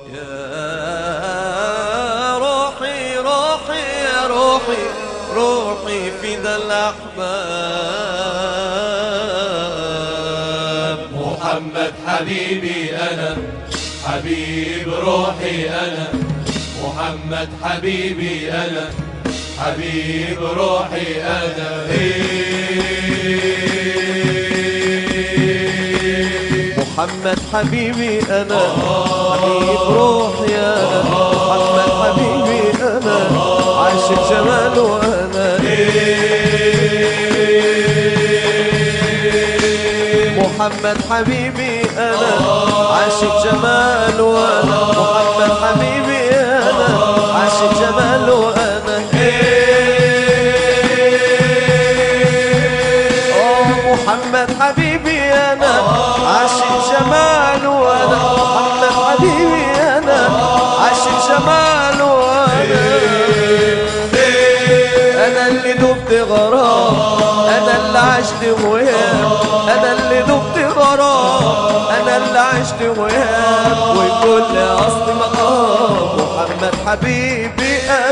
يا روحي روحي يا روحي روحي في ذا الأحباب محمد حبيبي أنا حبيب روحي أنا محمد حبيبي أنا حبيب روحي أنا محمد حبيبي أنا حبيب روحي أنا محمد حبيبي أنا عاشق جماله أنا محمد حبيبي أنا عاشق جماله أنا محمد حبيبي أنا عاشق جماله أنا آه محمد حبيبي أنا عاشق جماله أنا محمد حبيبي أنا عاشق جماله أنا أنا اللي دبت غرام أنا اللي عشت وياه أنا اللي دبت غرام أنا اللي عشت وياه وكل أصل مقام محمد حبيبي أنا